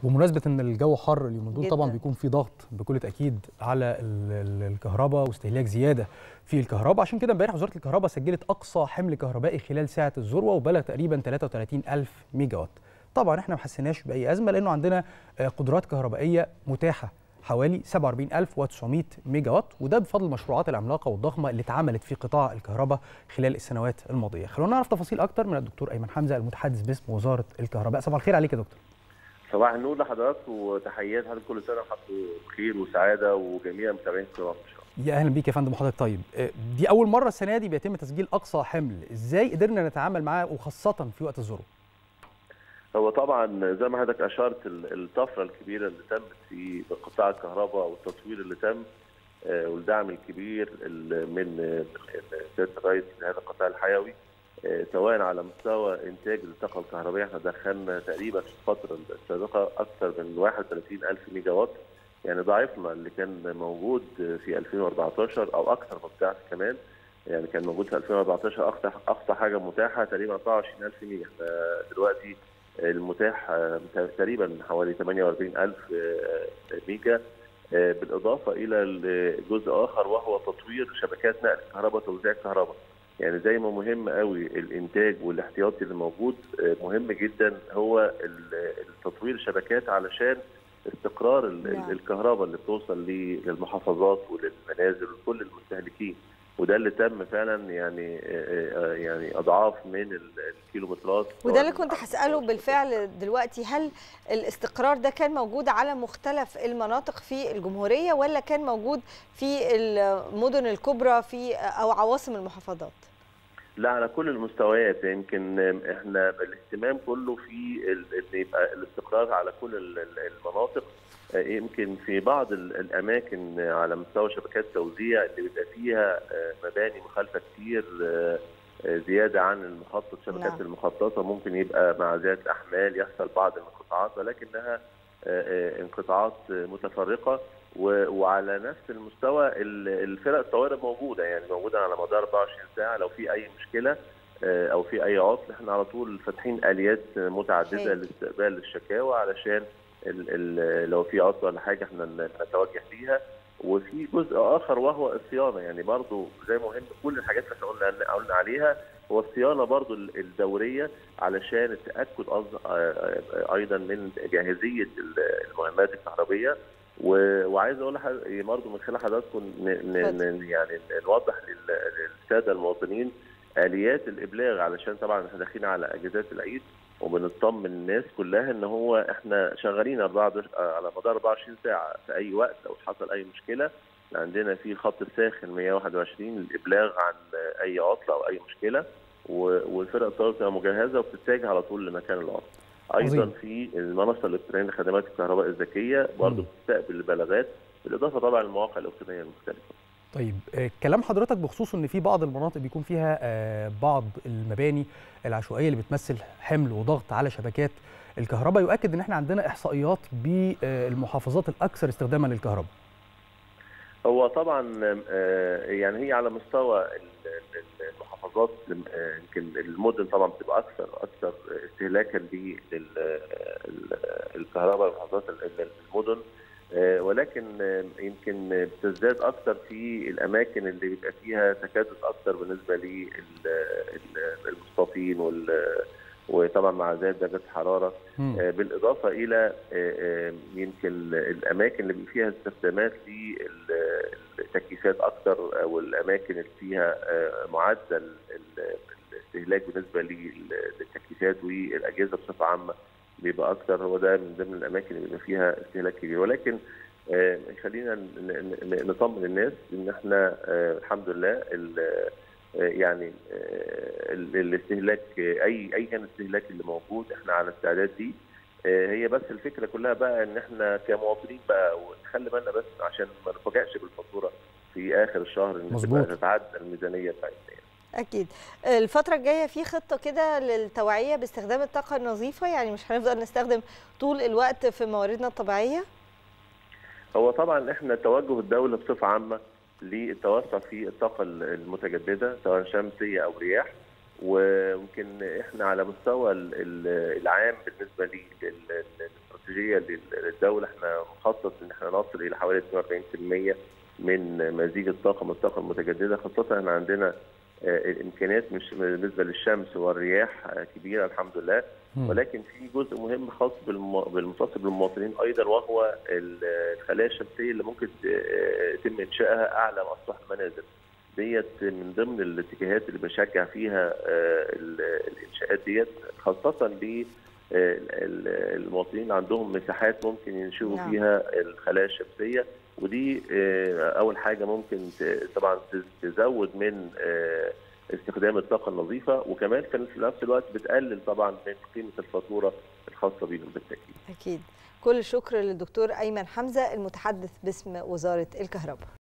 بمناسبه ان الجو حر اليومين دول طبعا جداً. بيكون في ضغط بكل تاكيد على ال- ال- الكهرباء واستهلاك زياده في الكهرباء عشان كده امبارح وزاره الكهرباء سجلت اقصى حمل كهربائي خلال ساعه الذروه وبلغ تقريبا 33000 ميجا وات طبعا احنا ما حسيناش باي ازمه لانه عندنا آه، قدرات كهربائيه متاحه حوالي 47900 ميجا وات وده بفضل المشروعات العملاقه والضخمه اللي اتعملت في قطاع الكهرباء خلال السنوات الماضيه خلونا نعرف تفاصيل اكتر من الدكتور ايمن حمزه المتحدث باسم وزاره الكهرباء صباح الخير عليك يا دكتور صباح النور لحضراتكم وتحيات حضرتك كل سنه وحضرتك بخير وسعاده وجميع متابعين القناه ان شاء الله. يا اهلا بيك يا فندم وحضرتك طيب آه، دي اول مره السنه دي بيتم تسجيل اقصى حمل ازاي قدرنا نتعامل معاه وخاصه في وقت الذروه هو طبعا زي ما حضرتك اشرت ال- الطفره الكبيره اللي تمت في قطاع الكهرباء والتطوير اللي تم آه، والدعم الكبير ال- من آه، سياده الرئيس لهذا القطاع الحيوي آه، سواء على مستوى انتاج الطاقه الكهربائيه احنا دخلنا تقريبا في الفتره السابقه اكثر من 31 الف ميجا وات يعني ضعفنا اللي كان موجود في 2014 او اكثر من ضعف كمان يعني كان موجود في 2014 اقصى اقصى حاجه متاحه تقريبا 24000 ميجا احنا دلوقتي المتاح آه، تقريبا حوالي 48000 آه، ميجا آه، بالاضافه الى جزء اخر وهو تطوير شبكات نقل الكهرباء وتوزيع الكهرباء يعني زي ما مهم قوي الانتاج والاحتياطي اللي موجود آه، مهم جدا هو ال- التطوير الشبكات علشان استقرار ال- نعم. الكهرباء اللي بتوصل للمحافظات وللمنازل ولكل المستهلكين وده اللي تم فعلا يعني آه، آه، يعني اضعاف من ال- الكيلومترات وده اللي كنت هسأله بالفعل دلوقتي هل الاستقرار ده كان موجود على مختلف المناطق في الجمهورية ولا كان موجود في المدن الكبرى في أو عواصم المحافظات؟ لا على كل المستويات يمكن احنا الاهتمام كله في ال- ان يبقى الاستقرار على كل ال- ال- المناطق آه، يمكن في بعض ال- الاماكن على مستوى شبكات توزيع اللي بيبقى فيها آه، مباني مخالفه كتير آه، آه، زياده عن المخطط شبكات نعم. المخططه ممكن يبقى مع زياده احمال يحصل بعض الانقطاعات ولكنها آه، آه، انقطاعات آه، متفرقه و- وعلى نفس المستوى ال- الفرق الطوارئ موجوده يعني موجوده على مدار 24 ساعه لو في اي مشكله آه، او في اي عطل احنا على طول فاتحين اليات متعدده حلو. لاستقبال الشكاوى علشان ال ال لو في عطل ولا حاجه احنا ن- نتوجه ليها وفي جزء اخر وهو الصيانه يعني برضو زي مهم كل الحاجات اللي احنا قلنا قلنا عليها هو الصيانه برضو ال- الدوريه علشان التاكد أص- آه، آه، ايضا من جاهزيه ال- المهمات الكهربيه و- وعايز اقول لحضرتك برضه من خلال حضراتكم ن- ن- اتفضل. ن- يعني نوضح لل- للساده المواطنين اليات الابلاغ علشان طبعا احنا داخلين على اجازات العيد وبنطمن الناس كلها ان هو احنا شغالين 24 على مدار 24 ساعه في اي وقت لو حصل اي مشكله عندنا في خط الساخن 121 للابلاغ عن اي عطله او اي مشكله و- والفرق الطوارئ بتبقى مجهزه وبتتجه على طول لمكان العطل. ايضا عظيم. في المنصه الالكترونيه لخدمات الكهرباء الذكيه برضه مم. بتستقبل البلاغات بالاضافه طبعا للمواقع الالكترونيه المختلفه. طيب آه، كلام حضرتك بخصوص ان في بعض المناطق بيكون فيها آه، بعض المباني العشوائيه اللي بتمثل حمل وضغط على شبكات الكهرباء يؤكد ان احنا عندنا احصائيات بالمحافظات الاكثر استخداما للكهرباء هو طبعا آه، يعني هي على مستوى ال- ال- المحافظات آه، يمكن المدن طبعا بتبقى اكثر اكثر استهلاكا للكهرباء المحافظات ال- ال- المدن آه، ولكن آه، يمكن بتزداد اكثر في الاماكن اللي بيبقى فيها تكدس اكثر بالنسبه للمستوطنين وال وطبعا مع زيادة درجة الحرارة مم. آه، بالإضافة إلى آه، آه، يمكن الأماكن اللي بيبقى فيها استخدامات للتكييفات أكثر أو الأماكن اللي فيها آه، معدل ال- الاستهلاك بالنسبة لل- للتكييفات والأجهزة بصفة عامة بيبقى أكثر هو ده من ضمن الأماكن اللي بيبقى فيها استهلاك كبير ولكن آه، خلينا ن- ن- نطمن الناس إن إحنا آه، الحمد لله ال- آه، يعني آه، ال- الاستهلاك آه، اي اي كان الاستهلاك اللي موجود احنا على استعداد دي آه، هي بس الفكره كلها بقى ان احنا كمواطنين بقى ونخلي بالنا بس عشان ما نفاجئش بالفاتوره في اخر الشهر ان مظبوط. تبقى تتعدى الميزانيه بتاعتنا يعني. أكيد الفترة الجاية في خطة كده للتوعية باستخدام الطاقة النظيفة يعني مش هنفضل نستخدم طول الوقت في مواردنا الطبيعية هو طبعا احنا توجه الدوله بصفه عامه للتوسع في الطاقه المتجدده سواء شمسيه او رياح ويمكن احنا على مستوى ال- ال- العام بالنسبه للاستراتيجيه استراتيجيه للدوله احنا مخطط ان احنا نصل الى حوالي 42% من مزيج الطاقه من الطاقه المتجدده خاصه احنا عندنا الامكانيات مش بالنسبه للشمس والرياح كبيره الحمد لله ولكن في جزء مهم خاص بالمتصل بالمواطنين ايضا وهو الخلايا الشمسيه اللي ممكن يتم انشائها اعلى مسطح المنازل ديت من ضمن الاتجاهات اللي بشجع فيها الانشاءات ديت خاصه ل المواطنين عندهم مساحات ممكن ينشئوا نعم. فيها الخلايا الشمسيه ودي اول حاجه ممكن طبعا تزود من استخدام الطاقه النظيفه وكمان في نفس الوقت بتقلل طبعا من قيمه الفاتوره الخاصه بيهم بالتاكيد. اكيد كل الشكر للدكتور ايمن حمزه المتحدث باسم وزاره الكهرباء.